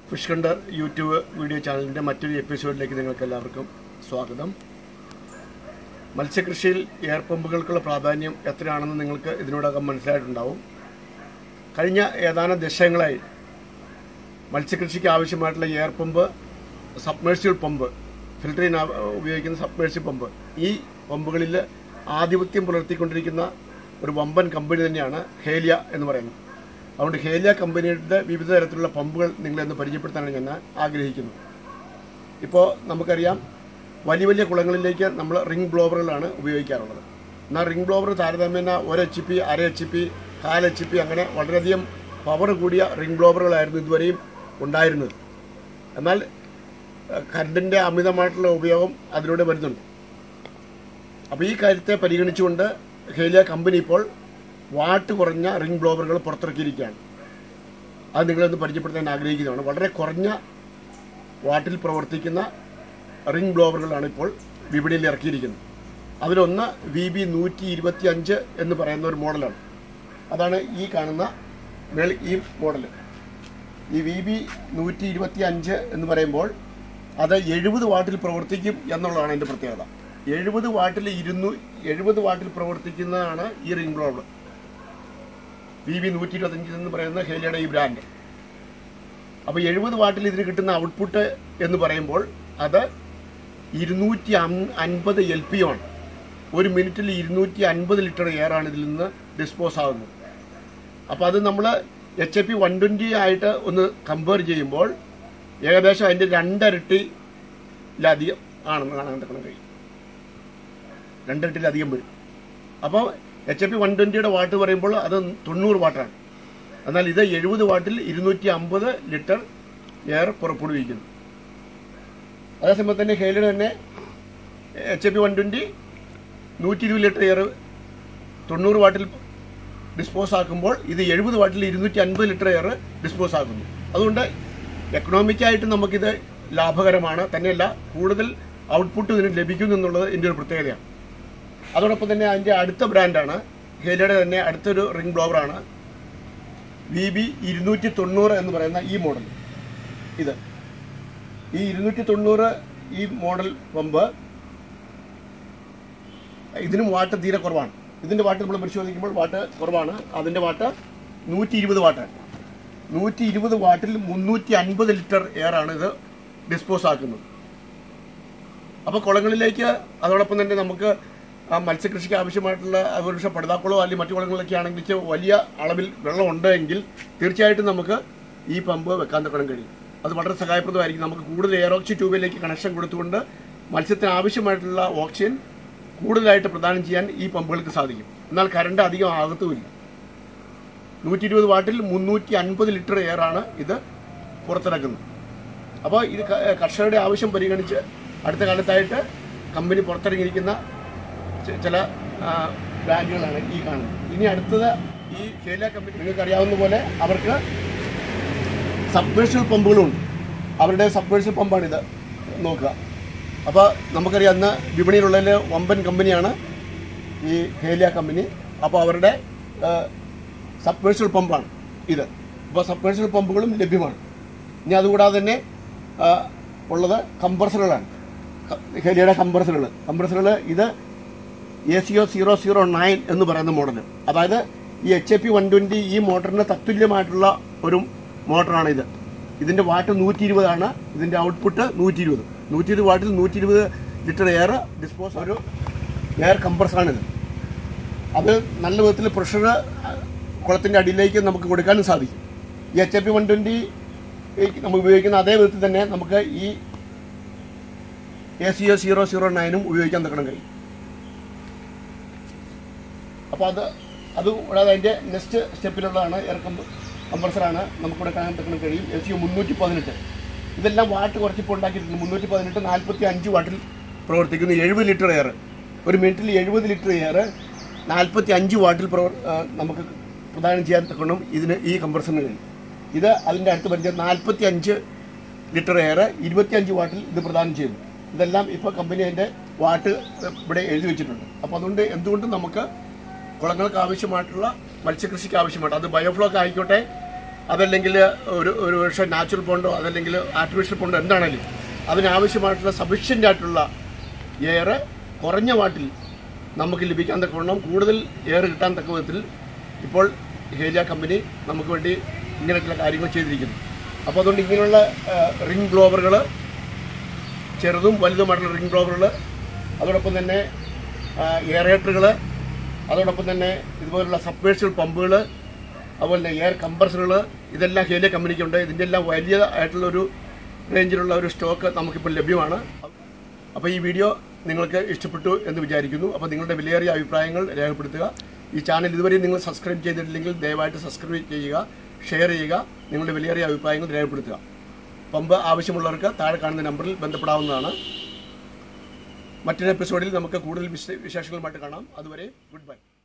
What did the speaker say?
fish contour YouTube video ചാനലിൻ്റെ മറ്റൊരു എപ്പിസോഡിലേക്ക് നിങ്ങൾക്ക് എല്ലാവർക്കും സ്വാഗതം മത്സ്യകൃഷിയിൽ എയർ പമ്പുകൾക്കുള്ള പ്രാധാന്യം എത്രയാണെന്ന് നിങ്ങൾക്ക് ഇതിനോടകം മനസ്സിലായിട്ടുണ്ടാവും കഴിഞ്ഞ ഏതാനും ദശകങ്ങളായി മത്സ്യകൃഷിക്ക് ആവശ്യമായിട്ടുള്ള air pump submersible pump filter ചെയ്യാൻ ആ- ഉപയോഗിക്കുന്ന സബ്മേഴ്സ്യൽ പമ്പ് ഈ പമ്പുകളിൽ ആധിപത്യം പുലർത്തിക്കൊണ്ടിരിക്കുന്ന ഒരു വമ്പൻ കമ്പനി തന്നെയാണ് ഹേലിയ എന്ന് പറയുന്നത് അതുകൊണ്ട് ഹേലിയ കമ്പനിയുടെ വിവിധ തരത്തിലുള്ള പമ്പുകൾ നിങ്ങളെന്ന് പരിചയപ്പെടുത്താനാണ് ഞാൻ ആഗ്രഹിക്കുന്നത് ഇപ്പോൾ നമുക്കറിയാം വലിയ വലിയ കുളങ്ങളിലേക്ക് നമ്മൾ റിംഗ് ബ്ലോവറുകളാണ് ഉപയോഗിക്കാറുള്ളത് എന്നാൽ റിംഗ് ബ്ലോവർ താരതമ്യേന ഒരു എച്ച് പി അര എച്ച് പി കാൽ എച്ച് പി അങ്ങനെ വളരെയധികം പവർ കൂടിയ റിംഗ് ബ്ലോവറുകളായിരുന്നു ഇതുവരെയും ഉണ്ടായിരുന്നത് എന്നാൽ ഏഹ്, കറണ്ടിൻ്റെ അമിതമായിട്ടുള്ള ഉപയോഗം അതിലൂടെ വരുന്നുണ്ട് അപ്പോൾ ഈ കാര്യത്തെ പരിഗണിച്ചുകൊണ്ട് ഹേലിയ കമ്പനി ഇപ്പോൾ വാട്ട് കുറഞ്ഞ റിംഗ് ബ്ലോവറുകൾ പുറത്തിറക്കിയിരിക്കുകയാണ് അത് നിങ്ങളൊന്ന് പരിചയപ്പെടുത്താൻ ആഗ്രഹിക്കുന്നതാണ് വളരെ കുറഞ്ഞ വാട്ടിൽ പ്രവർത്തിക്കുന്ന റിംഗ് ബ്ലോവറുകളാണ് ഇപ്പോൾ വിപണിയിൽ ഇറക്കിയിരിക്കുന്നത് അതിലൊന്ന് വി ബി നൂറ്റി ഇരുപത്തി അഞ്ച് എന്ന് പറയുന്ന ഒരു മോഡലാണ് അതാണ് ഈ കാണുന്ന മേൾ ഈ മോഡൽ ഈ വി ബി നൂറ്റി ഇരുപത്തി അഞ്ച് എന്ന് പറയുമ്പോൾ അത് എഴുപത് വാട്ടിൽ പ്രവർത്തിക്കും എന്നുള്ളതാണ് അതിൻ്റെ പ്രത്യേകത എഴുപത് വാട്ടിൽ ഇരുന്നൂ എഴുപത് വാട്ടിൽ പ്രവർത്തിക്കുന്നതാണ് ഈ റിംഗ് ബ്ലോവർ വി ബി നൂറ്റി ഇരുപത്തഞ്ച് എന്ന് പറയുന്ന ഹേലിയുടെ ഈ ബ്രാൻഡ് അപ്പോൾ എഴുപത് വാട്ടിൽ ഇതിന് കിട്ടുന്ന ഔട്ട്പുട്ട് എന്ന് പറയുമ്പോൾ അത് ഇരുന്നൂറ്റി അൻപത് എൽ പി ആണ് ഒരു മിനിറ്റിൽ ഇരുന്നൂറ്റി അൻപത് ലിറ്റർ എയറാണ് ഇതിൽ നിന്ന് ഡിസ്പോസ് ആകുന്നത് അപ്പോൾ അത് നമ്മൾ H A P one twenty ആയിട്ട് ഒന്ന് കമ്പയർ ചെയ്യുമ്പോൾ ഏകദേശം അതിൻ്റെ രണ്ടരട്ടിയിലധികം ആണെന്ന് കാണാൻ കാണാൻ കഴിയും രണ്ടരട്ടിയിലധികം വരും അപ്പോൾ എച്ച് എ പി വൺ ട്വൻറ്റിയുടെ വാട്ട് പറയുമ്പോൾ അത് തൊണ്ണൂറ് വാട്ടാണ് എന്നാൽ ഇത് എഴുപത് വാട്ടിൽ ഇരുന്നൂറ്റി അമ്പത് ലിറ്റർ എയർ പുറപ്പെടുവിക്കുന്നു അതേസമയത്ത് തന്നെ ഹേലിയുടെ തന്നെ H A P one twenty നൂറ്റി ഇരുപത് ലിറ്റർ എയർ തൊണ്ണൂറ് വാട്ടിൽ ഡിസ്പോസ് ആക്കുമ്പോൾ ഇത് എഴുപത് വാട്ടിൽ ഇരുന്നൂറ്റി അൻപത് ലിറ്റർ എയർ ഡിസ്പോസ് ആക്കുന്നു അതുകൊണ്ട് എക്കണോമിക്കായിട്ട് നമുക്കിത് ലാഭകരമാണ് തന്നെയല്ല കൂടുതൽ ഔട്ട്പുട്ട് ഇതിന് ലഭിക്കുന്നു എന്നുള്ളത് ഇതിൻ്റെ ഒരു പ്രത്യേകതയാണ് അതോടൊപ്പം തന്നെ അതിൻ്റെ അടുത്ത ബ്രാൻഡാണ് ഹേലിയുടെ തന്നെ അടുത്തൊരു റിംഗ് ബ്ലോവറാണ് വി ബി ഇരുന്നൂറ്റി തൊണ്ണൂറ് എന്ന് പറയുന്ന ഈ മോഡൽ ഇത് ഈ ഇരുന്നൂറ്റി തൊണ്ണൂറ് ഈ മോഡൽ പമ്പ് ഇതിനും വാട്ട് തീരെ കുറവാണ് ഇതിന്റെ വാട്ട് നമ്മൾ പരിശോധിക്കുമ്പോൾ വാട്ട് കുറവാണ് അതിന്റെ വാട്ട് നൂറ്റി ഇരുപത് വാട്ടാണ് നൂറ്റി ഇരുപത് വാട്ടിൽ മുന്നൂറ്റി അൻപത് ലിറ്റർ എയറാണ് ഇത് ഡിസ്പോസ് ആക്കുന്നത് അപ്പോൾ കുളങ്ങളിലേക്ക് അതോടൊപ്പം തന്നെ നമുക്ക് ആ മത്സ്യകൃഷിക്ക് ആവശ്യമായിട്ടുള്ള ഒരുപക്ഷെ പടുതാക്കുളോ അല്ലെങ്കിൽ മറ്റു കുളങ്ങളിലൊക്കെ ആണെങ്കിൽ ഇച്ചിരി വലിയ അളവിൽ വെള്ളം ഉണ്ടെങ്കിൽ തീർച്ചയായിട്ടും നമുക്ക് ഈ പമ്പ് വെക്കാൻ തക്കണം കഴിയും അത് വളരെ സഹായപ്രദമായിരിക്കും നമുക്ക് കൂടുതൽ എയർ ഓക്സി ട്യൂബിലേക്ക് കണക്ഷൻ കൊടുത്തുകൊണ്ട് മത്സ്യത്തിന് ആവശ്യമായിട്ടുള്ള ഓക്സിജൻ കൂടുതലായിട്ട് പ്രദാനം ചെയ്യാൻ ഈ പമ്പുകൾക്ക് സാധിക്കും എന്നാൽ കറണ്ട് അധികം ആകത്തുമില്ല നൂറ്റി ഇരുപത് വാട്ടിൽ മുന്നൂറ്റി അൻപത് ലിറ്റർ എയറാണ് ഇത് പുറത്തിറക്കുന്നത് അപ്പോൾ ഇത് ക- കർഷകരുടെ ആവശ്യം പരിഗണിച്ച് അടുത്ത കാലത്തായിട്ട് കമ്പനി പുറത്തിറങ്ങിയിരിക്കുന്ന ചെ- ചില ആ, ബ്രാൻഡുകളാണ് ഈ കാണുന്നത് ഇനി അടുത്തത് ഈ കേല കമ്പനി നിങ്ങൾക്ക് അറിയാവുന്ന പോലെ അവർക്ക് സബ്മേഴ്ഷ്യൽ പമ്പുകളുണ്ട് അവരുടെ സബ്മേഴ്ഷ്യൽ പമ്പാണിത് നോക്കുക അപ്പോൾ നമുക്കറിയാം അന്ന് വിപണിയിലുള്ളതിൽ വമ്പൻ കമ്പനിയാണ് ഈ ഹേലിയ കമ്പനി അപ്പോൾ അവരുടെ സബ്മേഴ്ഷ്യൽ പമ്പാണ് ഇത് അപ്പോൾ സബ്മേഴ്ഷ്യൽ പമ്പുകളും ലഭ്യമാണ് ഇനി അതുകൂടാതെ തന്നെ ആ, ഉള്ളത് കംപ്രസറുകളാണ് ക- ഹേലിയയുടെ കംപ്രസറുകൾ കംപ്രസറുകൾ ഇത് A C O zero zero nine എന്ന് പറയുന്ന മോഡൽ അതായത് ഈ H A P one twenty ഈ മോട്ടറിന് തത്തുല്യമായിട്ടുള്ള ഒരു മോട്ടറാണ് ഇത് ഇതിൻ്റെ വാട്ട് നൂറ്റി ഇരുപതാണ് ഇതിൻ്റെ ഔട്ട്പുട്ട് നൂറ്റി ഇരുപത് നൂറ്റി ഇരുപത് വാട്ടിൽ നൂറ്റി ഇരുപത് ലിറ്റർ എയർ ഡിസ്പോസ് ഒരു എയർ കംപ്രസറാണിത് അത് നല്ല വിധത്തിൽ പ്രഷർ കുളത്തിൻ്റെ അടിയിലേക്ക് നമുക്ക് കൊടുക്കാനും സാധിക്കും ഈ H A P one twenty നമ്മൾ ഉപയോഗിക്കുന്ന അതേ വിധത്തിൽ തന്നെ നമുക്ക് ഈ A C A zero zero നയനും ഉപയോഗിക്കാൻ തക്കണം കഴിയും അപ്പോൾ അത് അത് കൂടാതെ അതിൻ്റെ നെക്സ്റ്റ് സ്റ്റെപ്പിലുള്ളതാണ് എയർ കമ്പ കംപ്രസറാണ് നമുക്കിവിടെ കാണാൻ പറ്റുന്ന കഴിയും എസ് യു മുന്നൂറ്റി പതിനെട്ട് ഇതെല്ലാം വാട്ട് കുറച്ചിപ്പോൾ ഉണ്ടാക്കിയിട്ടുണ്ട് മുന്നൂറ്റി പതിനെട്ട് നാൽപ്പത്തി അഞ്ച് വാട്ടിൽ പ്രവർത്തിക്കുന്നു എഴുപത് ലിറ്റർ എയർ ഒരു മിനിറ്റിൽ എഴുപത് ലിറ്റർ എയർ നാൽപ്പത്തി അഞ്ച് വാട്ടിൽ പ്രവർ ആ, നമുക്ക് പ്രദാനം ചെയ്യാൻ തക്കണം ഇതിന് ഈ കംപ്രസറിന് കഴിയും ഇത് അതിൻ്റെ അടുത്ത് പറഞ്ഞ നാൽപ്പത്തി അഞ്ച് ലിറ്റർ എയർ ഇരുപത്തിയഞ്ച് വാട്ടിൽ ഇത് പ്രദാനം ചെയ്യുന്നു ഇതെല്ലാം ഇപ്പോൾ കമ്പനി അതിൻ്റെ വാട്ട് ഇവിടെ എഴുതി വെച്ചിട്ടുണ്ട് അപ്പോൾ അതുകൊണ്ട് എന്തുകൊണ്ടും നമുക്ക് കുളങ്ങൾക്ക് ആവശ്യമായിട്ടുള്ള മത്സ്യകൃഷിക്ക് ആവശ്യമായിട്ട് അത് ബയോഫ്ലോക്ക് ആയിക്കോട്ടെ അതല്ലെങ്കിൽ ഒരു ഒരു പക്ഷേ നാച്ചുറൽ പോണ്ടോ അതല്ലെങ്കിൽ ആർട്ടിഫിഷ്യൽ പോണ്ടോ എന്താണെങ്കിലും അതിനാവശ്യമായിട്ടുള്ള സഫീഷ്യൻ്റ് ആയിട്ടുള്ള എയർ കുറഞ്ഞ വാട്ടിൽ നമുക്ക് ലഭിക്കാൻ തക്കവണ്ണം കൂടുതൽ എയർ കിട്ടാൻ തക്ക വിധത്തിൽ ഇപ്പോൾ ഹേജ കമ്പനി നമുക്ക് വേണ്ടി ഇങ്ങനെയുള്ള കാര്യങ്ങൾ ചെയ്തിരിക്കുന്നു അപ്പോൾ അതുകൊണ്ട് ഇങ്ങനെയുള്ള റിംഗ് ബ്ലോവറുകൾ ചെറുതും വലുതുമായിട്ടുള്ള റിംഗ് ബ്ലോവറുകൾ അതോടൊപ്പം തന്നെ എയറേറ്ററുകൾ അതോടൊപ്പം തന്നെ ഇതുപോലുള്ള സബ്വേഴ്സുകൾ പമ്പുകൾ അതുപോലെ തന്നെ എയർ കംപ്രസറുകൾ ഇതെല്ലാം ഹേലിയ കമ്പനിക്കുണ്ട് ഇതിൻ്റെ എല്ലാം വലിയ ആയിട്ടുള്ള ഒരു റേഞ്ചിലുള്ള ഒരു സ്റ്റോക്ക് നമുക്കിപ്പോൾ ലഭ്യമാണ് അപ്പോൾ ഈ വീഡിയോ നിങ്ങൾക്ക് ഇഷ്ടപ്പെട്ടു എന്ന് വിചാരിക്കുന്നു അപ്പോൾ നിങ്ങളുടെ വിലയേറിയ അഭിപ്രായങ്ങൾ രേഖപ്പെടുത്തുക ഈ ചാനൽ ഇതുവരെ നിങ്ങൾ സബ്സ്ക്രൈബ് ചെയ്തിട്ടില്ലെങ്കിൽ ദയവായിട്ട് സബ്സ്ക്രൈബ് ചെയ്യുക ഷെയർ ചെയ്യുക നിങ്ങളുടെ വിലയേറിയ അഭിപ്രായങ്ങൾ രേഖപ്പെടുത്തുക പമ്പ് ആവശ്യമുള്ളവർക്ക് താഴെ കാണുന്ന നമ്പറിൽ ബന്ധപ്പെടാവുന്നതാണ് മറ്റൊരു എപ്പിസോഡിൽ നമുക്ക് കൂടുതൽ വിശ- വിശേഷങ്ങളുമായിട്ട് കാണാം അതുവരെ ഗുഡ് ബൈ